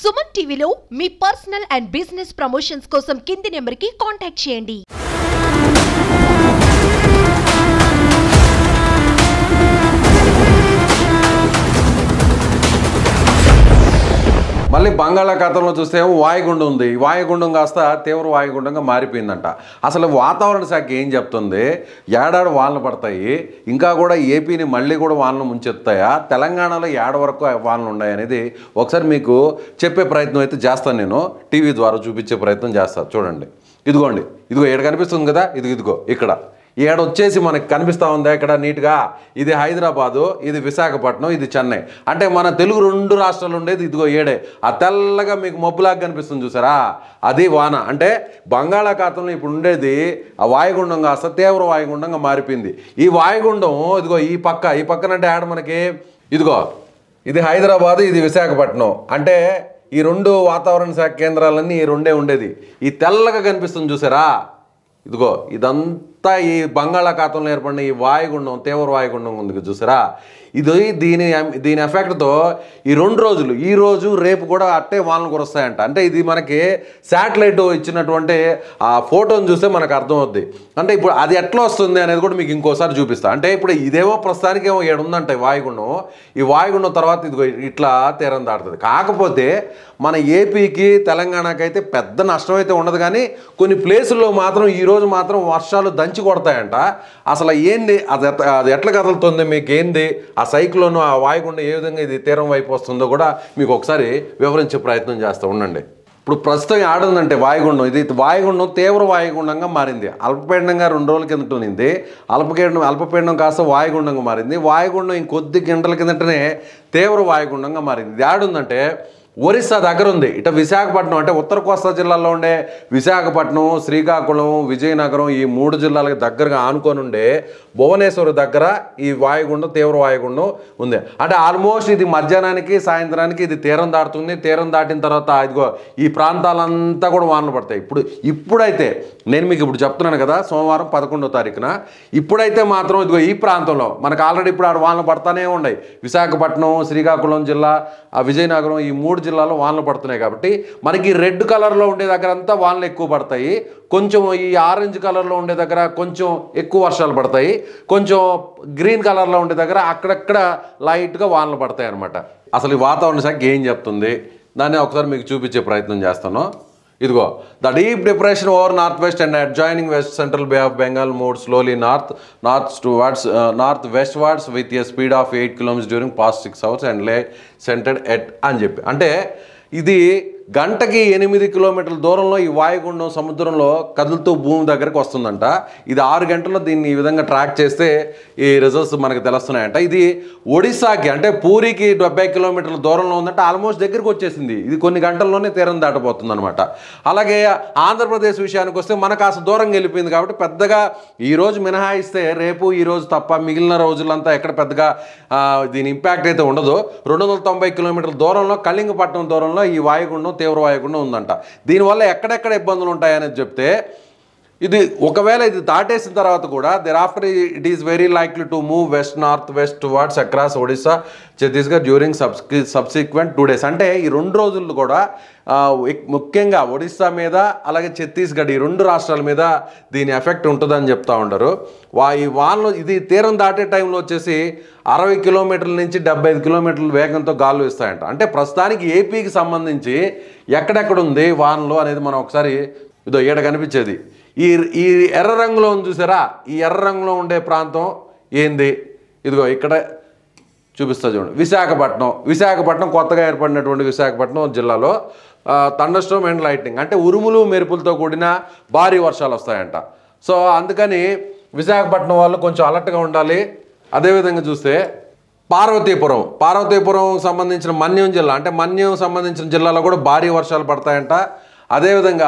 సుమన్ టీవీలో మీ personal and business promotions కోసం కింది నెంబర్కి కాంటాక్ట్ చేయండి మళ్ళీ బంగాళాఖాతంలో చూస్తే ఏమో వాయుగుండం ఉంది ఈ వాయుగుండం కాస్త తీవ్ర వాయుగుండంగా మారిపోయిందంట అసలు వాతావరణ శాఖ ఏం చెప్తుంది ఏడాడు వానలు పడతాయి ఇంకా కూడా ఏపీని మళ్ళీ కూడా వానలు ముంచెత్తాయా తెలంగాణలో ఏడ వరకు వానలు ఉన్నాయి అనేది ఒకసారి మీకు చెప్పే ప్రయత్నం అయితే చేస్తాను నేను టీవీ ద్వారా చూపించే ప్రయత్నం చేస్తాను చూడండి ఇదిగోండి ఇదిగో ఏడు కనిపిస్తుంది కదా ఇది ఇదిగో ఇక్కడ ఏడ వచ్చేసి మనకి కనిపిస్తూ ఉందా ఇక్కడ నీట్గా ఇది హైదరాబాదు ఇది విశాఖపట్నం ఇది చెన్నై అంటే మన తెలుగు రెండు రాష్ట్రాలు ఉండేది ఇదిగో ఏడే ఆ తెల్లగా మీకు మబ్బులాగా కనిపిస్తుంది చూసారా అది వాన అంటే బంగాళాఖాతంలో ఇప్పుడు ఉండేది ఆ వాయుగుండం కాస్త తీవ్ర వాయుగుండంగా మారిపోయింది ఈ వాయుగుండం ఇదిగో ఈ పక్క ఈ పక్కన అంటే ఆడ మనకి ఇదిగో ఇది హైదరాబాద్ ఇది విశాఖపట్నం అంటే ఈ రెండు వాతావరణ శాఖ కేంద్రాలన్నీ ఈ రెండే ఉండేది ఈ తెల్లగా కనిపిస్తుంది చూసారా ఇదిగో ఇదంతా ఈ బంగాళాఖాతంలో ఏర్పడిన ఈ వాయుగుండం తీవ్ర వాయుగుండం ఉంది కదా చూసారా ఇది దీని దీని ఎఫెక్ట్తో ఈ రెండు రోజులు ఈ రోజు రేపు కూడా అట్టే వానలు కురుస్తాయంట అంటే ఇది మనకి శాటిలైట్ ఇచ్చినటువంటి ఆ ఫోటోని చూస్తే మనకు అర్థమవుద్ది అంటే ఇప్పుడు అది ఎట్లా వస్తుంది అనేది కూడా మీకు ఇంకోసారి చూపిస్తా అంటే ఇప్పుడు ఇదేమో ప్రస్తుతానికి ఏమో ఏడు ఉందంట ఈ వాయుగుండం ఈ వాయుగుండం తర్వాత ఇదిగో ఇట్లా తీరం దాటుతుంది కాకపోతే మన ఏపీకి తెలంగాణకి అయితే పెద్ద నష్టం అయితే ఉండదు కానీ కొన్ని ప్లేసుల్లో మాత్రం ఈరోజు మాత్రం వర్షాలు దంచి కొడతాయంట అసలు ఏంది అది ఎట్ట- అది ఎట్లా కదులుతుంది మీకు ఏంది ఆ సైక్లోన్ ఆ వాయుగుండం ఏ విధంగా ఇది తీరం వైపు వస్తుందో కూడా మీకు ఒకసారి వివరించే ప్రయత్నం చేస్తూ ఉండండి ఇప్పుడు ప్రస్తుతం ఆడుందంటే వాయుగుండం ఇది వాయుగుండం తీవ్ర వాయుగుండంగా మారింది అల్పపీడనంగా రెండు రోజుల కిందట ఉన్నింది అల్పపీడనం అల్పపీడనం కాస్త వాయుగుండంగా మారింది వాయుగుండం ఇంకొద్ది గంటల కిందటనే తీవ్ర వాయుగుండంగా మారింది ఇది ఆడుందంటే ఒరిస్సా దగ్గర ఉంది ఇట విశాఖపట్నం అంటే ఉత్తర కోస్తా జిల్లాలో ఉండే విశాఖపట్నం శ్రీకాకుళం విజయనగరం ఈ మూడు జిల్లాలకు దగ్గరగా ఆనుకొని ఉండే భువనేశ్వర్ దగ్గర ఈ వాయుగుండం తీవ్ర వాయుగుండం ఉంది అంటే ఆల్మోస్ట్ ఇది మధ్యాహ్నానికి సాయంత్రానికి ఇది తీరం దాటుతుంది తీరం దాటిన తర్వాత ఇదిగో ఈ ప్రాంతాలంతా కూడా వానలు పడతాయి ఇప్పుడు ఇప్పుడైతే నేను మీకు ఇప్పుడు చెప్తున్నాను కదా సోమవారం పదకొండో తారీఖున ఇప్పుడైతే మాత్రం ఇదిగో ఈ ప్రాంతంలో మనకు ఆల్రెడీ ఇప్పుడు ఆడ వానలు పడతానే ఉన్నాయి విశాఖపట్నం శ్రీకాకుళం జిల్లా ఆ విజయనగరం ఈ మూడు జిల్లాలో వానలు పడుతున్నాయి కాబట్టి మనకి రెడ్ కలర్లో ఉండే దగ్గర అంతా వానలు ఎక్కువ పడతాయి కొంచెం ఈ ఆరెంజ్ కలర్లో ఉండే దగ్గర కొంచెం ఎక్కువ వర్షాలు పడతాయి కొంచెం గ్రీన్ కలర్లో ఉండే దగ్గర అక్కడక్కడ లైట్గా వానలు పడతాయి అనమాట అసలు ఈ వాతావరణ శాఖ ఏం చెప్తుంది దాన్ని ఒకసారి మీకు చూపించే ప్రయత్నం చేస్తాను ఇదిగో the deep depression over north west and adjoining west central Bay of Bengal moved slowly north north towards north west wards with a speed of eight kilometres during past six hours and lay centred at అని చెప్పి అంటే ఇది గంటకి ఎనిమిది కిలోమీటర్ల దూరంలో ఈ వాయుగుండం సముద్రంలో కదులుతూ భూమి దగ్గరకు వస్తుందంట ఇది ఆరు గంటల్లో దీన్ని ఈ విధంగా ట్రాక్ చేస్తే ఈ రిజల్ట్స్ మనకు తెలుస్తున్నాయంట ఇది ఒడిశాకి అంటే పూరికి డెబ్బై కిలోమీటర్ల దూరంలో ఉందంటే ఆల్మోస్ట్ దగ్గరికి వచ్చేసింది ఇది కొన్ని గంటల్లోనే తీరం దాటబోతుంది అనమాట అలాగే ఆంధ్రప్రదేశ్ విషయానికి వస్తే మనకు కాస్త దూరంగా వెళ్ళిపోయింది కాబట్టి పెద్దగా ఈ రోజు మినహాయిస్తే రేపు ఈ రోజు తప్ప మిగిలిన రోజులంతా ఎక్కడ పెద్దగా ఆ, దీని ఇంపాక్ట్ అయితే ఉండదు రెండు వందల తొంభై కిలోమీటర్ల దూరంలో కళింగపట్నం దూరంలో ఈ వాయుగుండం తీవ్ర వాయుగుండం ఉందంట దీనివల్ల ఎక్కడెక్కడ ఇబ్బందులు ఉంటాయనేది చెప్తే ఇది ఒకవేళ ఇది దాటేసిన తర్వాత కూడా thereafter it is very likely to move west north west towards across Odisha Chhattisgarh during subs subsequent two days అంటే ఈ రెండు రోజులు కూడా ఆ, ఎక్- ముఖ్యంగా ఒడిశా మీద అలాగే ఛత్తీస్గఢ్ ఈ రెండు రాష్ట్రాల మీద దీని ఎఫెక్ట్ ఉంటుందని చెప్తా ఉంటారు వా ఈ వానలు ఇది తీరం దాటే టైంలో వచ్చేసి అరవై కిలోమీటర్ల నుంచి డెబ్బై ఐదు కిలోమీటర్ల వేగంతో గాలు ఇస్తాయంట అంటే ప్రస్తుతానికి ఏపీకి సంబంధించి ఎక్కడెక్కడ ఉంది వానలు అనేది మనం ఒకసారి ఇదో ఈడ కనిపించేది ఈ ఈ ఎర్ర రంగులో ఉంది చూసారా ఈ ఎర్ర రంగులో ఉండే ప్రాంతం ఏంది ఇదిగో ఇక్కడ చూపిస్తా చూడండి విశాఖపట్నం విశాఖపట్నం కొత్తగా ఏర్పడినటువంటి విశాఖపట్నం జిల్లాలో తండస్టోమ్ అండ్ లైటింగ్ అంటే ఉరుములు మెరుపులతో కూడిన భారీ వర్షాలు వస్తాయంట సో అందుకని విశాఖపట్నం వాళ్ళు కొంచెం అలర్ట్గా ఉండాలి అదేవిధంగా చూస్తే పార్వతీపురం పార్వతీపురం సంబంధించిన మన్యం జిల్లా అంటే మన్యం సంబంధించిన జిల్లాలో కూడా భారీ వర్షాలు పడతాయంట అదేవిధంగా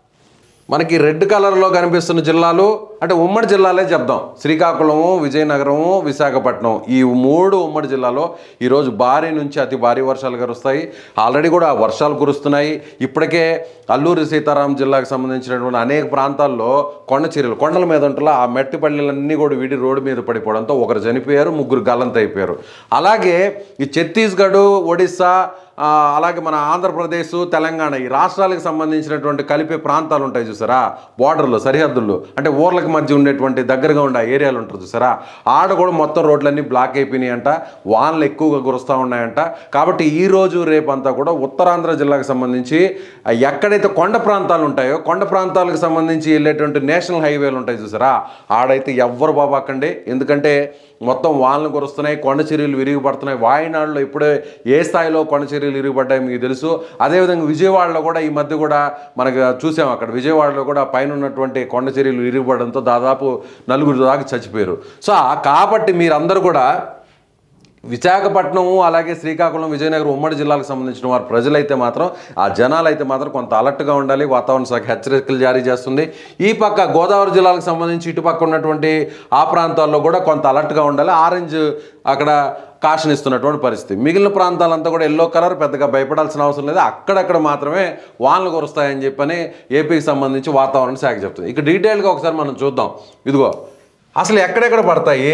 మనకి రెడ్ కలర్లో కనిపిస్తున్న జిల్లాలు అంటే ఉమ్మడి జిల్లాలే చెప్దాం శ్రీకాకుళము విజయనగరము విశాఖపట్నం ఈ మూడు ఉమ్మడి జిల్లాలో ఈరోజు భారీ నుంచి అతి భారీ వర్షాలు కురుస్తాయి ఆల్రెడీ కూడా వర్షాలు కురుస్తున్నాయి ఇప్పటికే అల్లూరి సీతారాం జిల్లాకు సంబంధించినటువంటి అనేక ప్రాంతాల్లో కొండ చర్యలు కొండల మీద ఉంటున్న ఆ మెట్టి పల్లెలన్నీ కూడా విడి రోడ్డు మీద పడిపోవడంతో ఒకరు చనిపోయారు ముగ్గురు గల్లంత అయిపోయారు అలాగే ఈ ఛత్తీస్గఢ్ ఒడిస్సా ఆ, అలాగే మన ఆంధ్రప్రదేశ్ తెలంగాణ ఈ రాష్ట్రాలకు సంబంధించినటువంటి కలిపే ప్రాంతాలు ఉంటాయి చూసారా బార్డర్లు సరిహద్దుల్లో అంటే ఊర్లకు మధ్య ఉండేటువంటి దగ్గరగా ఉండే ఏరియాలు ఉంటారు చూసారా ఆడ కూడా మొత్తం రోడ్లన్నీ బ్లాక్ అయిపోయినాయి అంట వానలు ఎక్కువగా కురుస్తూ ఉన్నాయంట కాబట్టి ఈ రోజు రేపు అంతా కూడా ఉత్తరాంధ్ర జిల్లాకు సంబంధించి ఆ, ఎక్కడైతే కొండ ప్రాంతాలు ఉంటాయో కొండ ప్రాంతాలకు సంబంధించి వెళ్ళేటువంటి నేషనల్ హైవేలు ఉంటాయి చూసారా ఆడైతే ఎవ్వరు బాబాకండి ఎందుకంటే మొత్తం వానలు కురుస్తున్నాయి కొండ చర్యలు విరిగిపడుతున్నాయి వాయనాడులో ఇప్పుడే ఏ స్థాయిలో కొండ చర్యలు విరిగిపడ్డాయి మీకు తెలుసు అదేవిధంగా విజయవాడలో కూడా ఈ మధ్య కూడా మనకు చూసాం అక్కడ విజయవాడలో కూడా పైన ఉన్నటువంటి కొండ చర్యలు విరిగిపడడంతో దాదాపు నలుగురు దాకా చచ్చిపోయారు సో ఆ- కాబట్టి మీరందరూ కూడా విశాఖపట్నం అలాగే శ్రీకాకుళం విజయనగరం ఉమ్మడి జిల్లాలకు సంబంధించిన వారు ప్రజలైతే మాత్రం ఆ జనాలు అయితే మాత్రం కొంత అలర్ట్గా ఉండాలి వాతావరణ శాఖ హెచ్చరికలు జారీ చేస్తుంది ఈ పక్క గోదావరి జిల్లాలకు సంబంధించి ఇటుపక్క ఉన్నటువంటి ఆ ప్రాంతాల్లో కూడా కొంత అలర్ట్గా ఉండాలి ఆరెంజ్ అక్కడ కాషన్ ఇస్తున్నటువంటి పరిస్థితి మిగిలిన ప్రాంతాలంతా కూడా ఎల్లో కలర్ పెద్దగా భయపడాల్సిన అవసరం లేదు అక్కడక్కడ మాత్రమే వానలు కురుస్తాయని చెప్పని ఏపీకి సంబంధించి వాతావరణ శాఖ చెప్తుంది ఇక డీటెయిల్గా ఒకసారి మనం చూద్దాం ఇదిగో అసలు ఎక్కడెక్కడ పడతాయి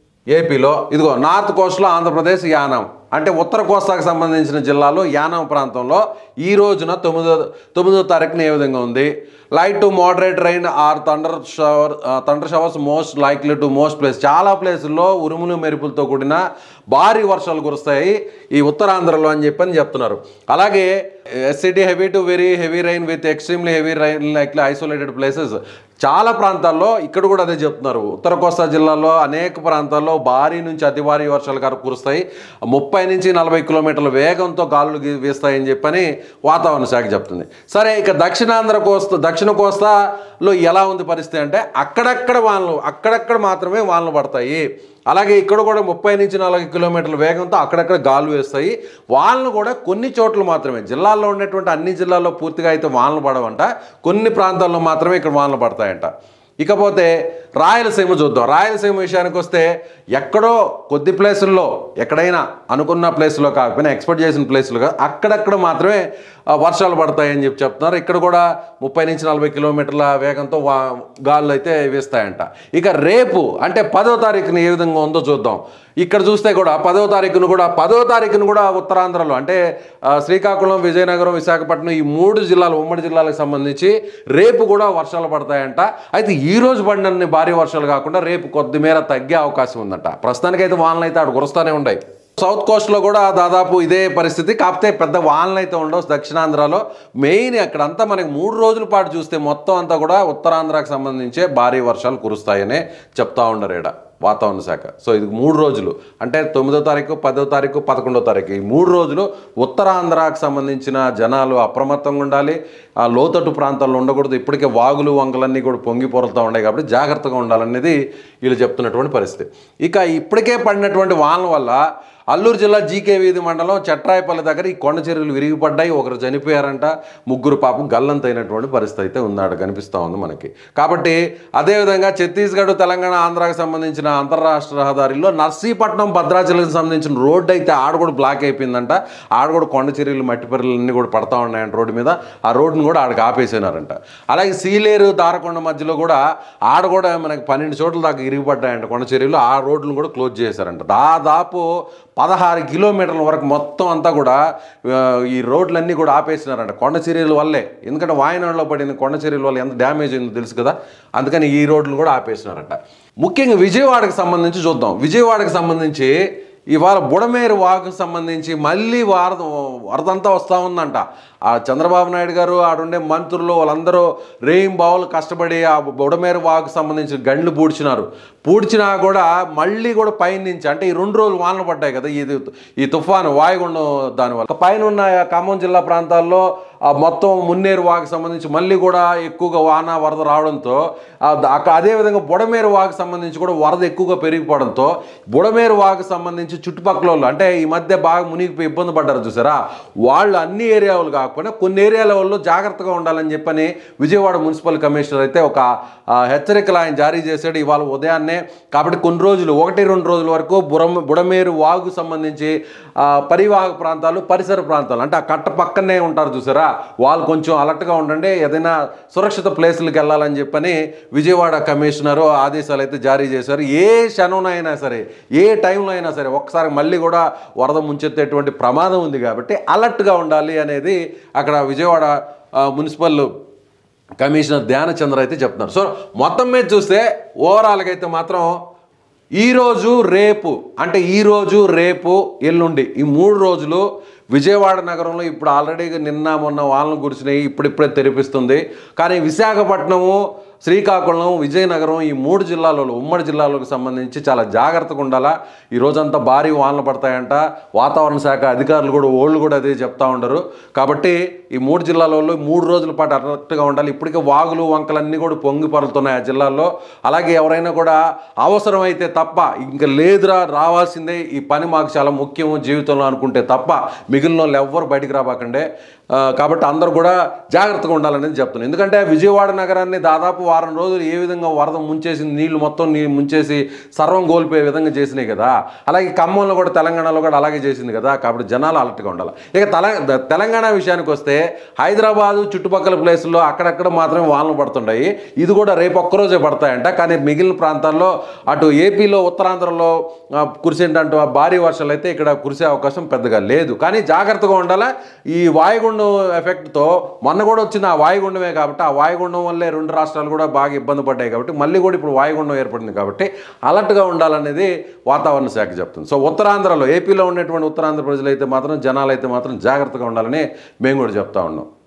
ఏపీలో ఇదిగో నార్త్ కోస్ట్లో ఆంధ్రప్రదేశ్ యానం అంటే ఉత్తర కోస్తాకు సంబంధించిన జిల్లాలో యానం ప్రాంతంలో ఈ రోజున తొమ్మిదో తొమ్మిదో తారీఖున ఏ విధంగా ఉంది light to moderate rain or thunder shower thunder showers most likely to most place చాలా ప్లేసుల్లో ఉరుములు మెరుపులతో కూడిన భారీ వర్షాలు కురుస్తాయి ఈ ఉత్తరాంధ్రలో అని చెప్పని చెప్తున్నారు అలాగే ఎస్సిటీ heavy to very heavy rain with extremely heavy rain like isolated places చాలా ప్రాంతాల్లో ఇక్కడ కూడా అదే చెప్తున్నారు ఉత్తర కోస్తా జిల్లాలో అనేక ప్రాంతాల్లో భారీ నుంచి అతి భారీ వర్షాలు కర కురుస్తాయి ముప్పై నుంచి నలభై కిలోమీటర్ల వేగంతో గాలులు గీ- వీస్తాయని చెప్పని వాతావరణ శాఖ చెప్తుంది సరే ఇక దక్షిణాంధ్ర కోస్తా దక్షిణ కోస్తాలో ఎలా ఉంది పరిస్థితి అంటే అక్కడక్కడ వానలు అక్కడక్కడ మాత్రమే వానలు పడతాయి అలాగే ఇక్కడ కూడా ముప్పై నుంచి నలభై కిలోమీటర్ల వేగంతో అక్కడక్కడ గాలు వేస్తాయి వానలు కూడా కొన్ని చోట్ల మాత్రమే జిల్లాల్లో ఉన్నటువంటి అన్ని జిల్లాల్లో పూర్తిగా అయితే వానలు పడవంట కొన్ని ప్రాంతాల్లో మాత్రమే ఇక్కడ వానలు పడతాయంట ఇకపోతే రాయలసీమ చూద్దాం రాయలసీమ విషయానికి వస్తే ఎక్కడో కొద్ది ప్లేసుల్లో ఎక్కడైనా అనుకున్న ప్లేస్లో కాకపోయినా ఎక్స్పెక్ట్ చేసిన ప్లేసులుగా అక్కడక్కడ మాత్రమే ఆ, వర్షాలు పడతాయని చెప్పి చెప్తున్నారు ఇక్కడ కూడా ముప్పై నుంచి నలభై కిలోమీటర్ల వేగంతో వా గాలులు అయితే వీస్తాయంట ఇక రేపు అంటే పదో తారీఖున ఏ విధంగా ఉందో చూద్దాం ఇక్కడ చూస్తే కూడా పదో తారీఖును కూడా పదో తారీఖును కూడా ఉత్తరాంధ్రలో అంటే ఆ, శ్రీకాకుళం విజయనగరం విశాఖపట్నం ఈ మూడు జిల్లాలు ఉమ్మడి జిల్లాలకు సంబంధించి రేపు కూడా వర్షాలు పడతాయంట అయితే ఈ రోజు పడినన్ని భారీ వర్షాలు కాకుండా రేపు కొద్ది మేర తగ్గే అవకాశం ఉందంట ప్రస్తుతానికైతే వానలు అయితే ఆడు కురుస్తూనే ఉన్నాయి సౌత్ కోస్ట్లో కూడా దాదాపు ఇదే పరిస్థితి కాకపోతే పెద్ద వానలు అయితే ఉండవు దక్షిణాంధ్రలో మెయిన్ అక్కడంతా మనకి మూడు రోజుల పాటు చూస్తే మొత్తం అంతా కూడా ఉత్తరాంధ్రకు సంబంధించే భారీ వర్షాలు కురుస్తాయనే చెప్తా ఉండరు ఈడ వాతావరణ శాఖ సో ఇది మూడు రోజులు అంటే తొమ్మిదో తారీఖు పదో తారీఖు పదకొండో తారీఖు ఈ మూడు రోజులు ఉత్తరాంధ్రకు సంబంధించిన జనాలు అప్రమత్తంగా ఉండాలి ఆ లోతట్టు ప్రాంతాల్లో ఉండకూడదు ఇప్పటికే వాగులు వంకలన్నీ కూడా పొంగి పొరలుతూ ఉన్నాయి కాబట్టి జాగ్రత్తగా ఉండాలనేది వీళ్ళు చెప్తున్నటువంటి పరిస్థితి ఇక ఇప్పటికే పడినటువంటి వానల వల్ల అల్లూరు జిల్లా జీకే వీధి మండలం చట్రాయపల్లి దగ్గర ఈ కొండ చర్యలు విరిగిపడ్డాయి ఒకరు చనిపోయారంట ముగ్గురు పాపం గల్లంతైనటువంటి పరిస్థితి అయితే ఉందాడ కనిపిస్తూ ఉంది మనకి కాబట్టి అదేవిధంగా ఛత్తీస్గఢ్ తెలంగాణ ఆంధ్రాకి సంబంధించిన అంతర్రాష్ట్ర రహదారిలో నర్సీపట్నం భద్రాచలంకి సంబంధించిన రోడ్డు అయితే ఆడ కూడా బ్లాక్ అయిపోయిందంట ఆడ కూడా కొండ చర్యలు మట్టి పర్రెలు అన్నీ కూడా పడతా ఉన్నాయంట రోడ్డు మీద ఆ రోడ్డును కూడా ఆడకి ఆపేసినారంట అలాగే సీలేరు దారకొండ మధ్యలో కూడా ఆడ కూడా మనకి పన్నెండు చోట్ల దాకా ఇరిగిపడ్డాయంట కొండ చర్యలు ఆ రోడ్లను కూడా క్లోజ్ చేశారంట దాదాపు పదహారు కిలోమీటర్ల వరకు మొత్తం అంతా కూడా ఆ, ఈ రోడ్లన్నీ కూడా ఆపేసినారంట కొండ చర్యల వల్లే ఎందుకంటే వాయనాడులో పడిన కొండ చర్యల వల్ల ఎంత డ్యామేజ్ అయిందో తెలుసు కదా అందుకని ఈ రోడ్లు కూడా ఆపేసినారంట ముఖ్యంగా విజయవాడకి సంబంధించి చూద్దాం విజయవాడకి సంబంధించి ఇవాళ బుడమేరు వాకు సంబంధించి మళ్ళీ వరద వరదంతా వస్తూ ఉందంట ఆ చంద్రబాబు నాయుడు గారు ఆడుండే మంత్రులు వాళ్ళందరూ రేయిం బావులు కష్టపడి ఆ బుడమేరు వాకు సంబంధించిన గండ్లు పూడ్చినారు పూడ్చినా కూడా మళ్ళీ కూడా పైనుంచి అంటే ఈ రెండు రోజులు వానలు పడ్డాయి కదా ఇది ఈ తుఫాను వాయుగుండం దానివల్ల పైన ఉన్న ఖమ్మం జిల్లా ప్రాంతాల్లో ఆ మొత్తం మున్నేరు వాకు సంబంధించి మళ్ళీ కూడా ఎక్కువగా వాన వరద రావడంతో ఆ ద- అక్క- అదేవిధంగా బుడమేరు వాకు సంబంధించి కూడా వరద ఎక్కువగా పెరిగిపోవడంతో బుడమేరు వాకు సంబంధించి చుట్టుపక్కల వాళ్ళు అంటే ఈ మధ్య బాగా మునిగిపోయి ఇబ్బంది పడ్డారు చూసారా వాళ్ళు అన్ని ఏరియాలు కాకపోయినా కొన్ని ఏరియాల వాళ్ళు జాగ్రత్తగా ఉండాలని చెప్పని విజయవాడ మున్సిపల్ కమిషనర్ అయితే ఒక ఆ, హెచ్చరికలు ఆయన జారీ చేశాడు ఇవాళ ఉదయాన్నే కాబట్టి కొన్ని రోజులు ఒకటి రెండు రోజుల వరకు బురం బుడమేరు వాగు సంబంధించి ఆ, పరివాహక ప్రాంతాలు పరిసర ప్రాంతాలు అంటే ఆ కట్ట పక్కనే ఉంటారు చూసారా వాళ్ళు కొంచెం అలర్ట్గా ఉండండి ఏదైనా సురక్షిత ప్లేసులకు వెళ్ళాలని చెప్పని విజయవాడ కమిషనరు ఆదేశాలు అయితే జారీ చేశారు ఏ క్షణంలో సరే ఏ టైంలో అయినా సరే ఒక్కసారి మళ్ళీ కూడా వరద ముంచెత్తేటువంటి ప్రమాదం ఉంది కాబట్టి అలర్ట్గా ఉండాలి అనేది అక్కడ విజయవాడ ఆ, మున్సిపల్ కమిషనర్ ధ్యానచంద్ర అయితే చెప్తున్నారు సో మొత్తం మీద చూస్తే ఓవరాల్గా అయితే మాత్రం ఈరోజు రేపు అంటే ఈరోజు రేపు ఎల్లుండి ఈ మూడు రోజులు విజయవాడ నగరంలో ఇప్పుడు ఆల్రెడీ నిన్న మొన్న వాళ్ళను కురిసినాయి ఇప్పుడిప్పుడే తెరిపిస్తుంది కానీ విశాఖపట్నము శ్రీకాకుళం విజయనగరం ఈ మూడు జిల్లాలలో ఉమ్మడి జిల్లాలకు సంబంధించి చాలా జాగ్రత్తగా ఉండాలా ఈ రోజంతా భారీ వానలు పడతాయంట వాతావరణ శాఖ అధికారులు కూడా ఓళ్ళు కూడా అదే చెప్తా ఉండరు కాబట్టి ఈ మూడు జిల్లాలలో మూడు రోజుల పాటు అలర్ట్గా ఉండాలి ఇప్పటికే వాగులు వంకలన్నీ కూడా పొంగి పరులుతున్నాయి ఆ జిల్లాల్లో అలాగే ఎవరైనా కూడా అవసరమైతే తప్ప ఇంకా లేదురా రావాల్సిందే ఈ పని మాకు చాలా ముఖ్యం జీవితంలో అనుకుంటే తప్ప మిగిలిన వాళ్ళు ఎవ్వరు బయటికి రాబాకండే ఆ, కాబట్టి అందరూ కూడా జాగ్రత్తగా ఉండాలనేది చెప్తున్నాను ఎందుకంటే విజయవాడ నగరాన్ని దాదాపు వారం రోజులు ఏ విధంగా వరద ముంచేసి నీళ్లు మొత్తం నీ ముంచేసి సర్వం కోల్పోయే విధంగా చేసినాయి కదా అలాగే ఖమ్మంలో కూడా తెలంగాణలో కూడా అలాగే చేసింది కదా కాబట్టి జనాలు అలర్ట్గా ఉండాలి ఇక తెల ద- తెలంగాణ విషయానికి వస్తే హైదరాబాదు చుట్టుపక్కల ప్లేసుల్లో అక్కడక్కడ మాత్రమే వానలు పడుతుంటాయి ఇది కూడా రేపు ఒక్కరోజే పడతాయంట కానీ మిగిలిన ప్రాంతాల్లో అటు ఏపీలో ఉత్తరాంధ్రలో ఆ, కురిసేటంటూ ఆ భారీ వర్షాలు అయితే ఇక్కడ కురిసే అవకాశం పెద్దగా లేదు కానీ జాగ్రత్తగా ఉండాలా ఈ వాయుగుండం ఎఫెక్ట్తో మొన్న కూడా వచ్చిన ఆ వాయుగుండమే కాబట్టి ఆ వాయుగుండం వల్లే రెండు రాష్ట్రాలు కూడా బాగా ఇబ్బంది పడ్డాయి కాబట్టి మళ్ళీ కూడా ఇప్పుడు వాయుగుండం ఏర్పడింది కాబట్టి అలర్ట్గా ఉండాలనేది వాతావరణ శాఖ చెప్తుంది సో ఉత్తరాంధ్రలో ఏపీలో ఉన్నటువంటి ఉత్తరాంధ్ర ప్రజలు అయితే మాత్రం జనాలు అయితే మాత్రం జాగ్రత్తగా ఉండాలని మేము కూడా చెప్తా ఉన్నాం